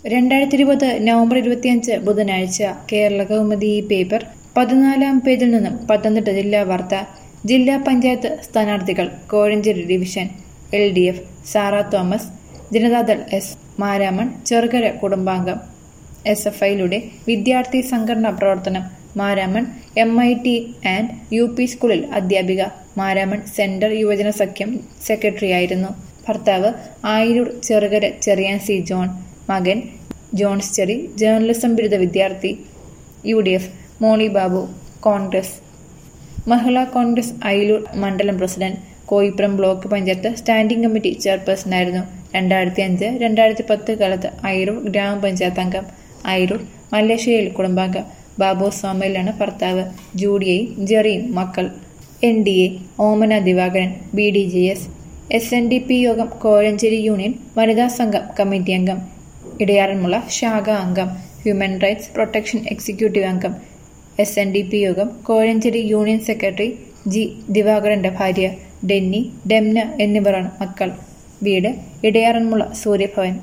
രണ്ടായിരത്തി ഇരുപത് നവംബർ ഇരുപത്തിയഞ്ച് ബുധനാഴ്ച കേരള കൗമുദി ഈ പേപ്പർ പതിനാലാം പേജിൽ നിന്നും പത്തനംതിട്ട ജില്ലാ വാർത്ത ജില്ലാ പഞ്ചായത്ത് സ്ഥാനാർത്ഥികൾ Kozhencherry division L D F Sara Thomas Janata Dal S Maramon Cherukara കുടുംബാംഗം എസ് എഫ് ഐയിലൂടെ വിദ്യാർത്ഥി സംഘടനാ പ്രവർത്തനം Maramon M I T and U P സ്കൂളിൽ അധ്യാപിക മാരാമൺ സെന്റർ യുവജന സഖ്യം സെക്രട്ടറിയായിരുന്നു ഭർത്താവ് ആയിരൂർ ചെറുകര ചെറിയാൻ സി ജോൺ മകൻ ജോൺസ് ചെറി ജേർണലിസം ബിരുദ വിദ്യാർത്ഥി U D F Molly Babu Congress Mahila Congress Ayiloor മണ്ഡലം president Koipuram block panchayat standing committee ചെയർപേഴ്സണായിരുന്നു രണ്ടായിരത്തി അഞ്ച് രണ്ടായിരത്തി പത്ത് കാലത്ത് അയിരൂർ ഗ്രാമപഞ്ചായത്ത് അംഗം അയിരൂർ മല്ലേശ്ശേരിയിൽ കുടുംബാംഗം ബാബു സോമയിലാണ് ഭർത്താവ് ജൂഡിയയും ജെറിയും മക്കൾ N D A Omana Divakaran B D J S S N D P Yogam Kozhencherry union വനിതാ സംഘം കമ്മിറ്റി അംഗം ഇടയാറന്മുള ശാഖ അംഗം ഹ്യൂമൻ റൈറ്റ്സ് പ്രൊട്ടക്ഷൻ എക്സിക്യൂട്ടീവ് അംഗം S N D P Yogam Kozhencherry union secretary G ദിവാകരന്റെ ഭാര്യ ഡെന്നി ഡെംന എന്നിവരാണ് മക്കൾ വീട് ഇടയാറന്മുള സൂര്യഭവൻ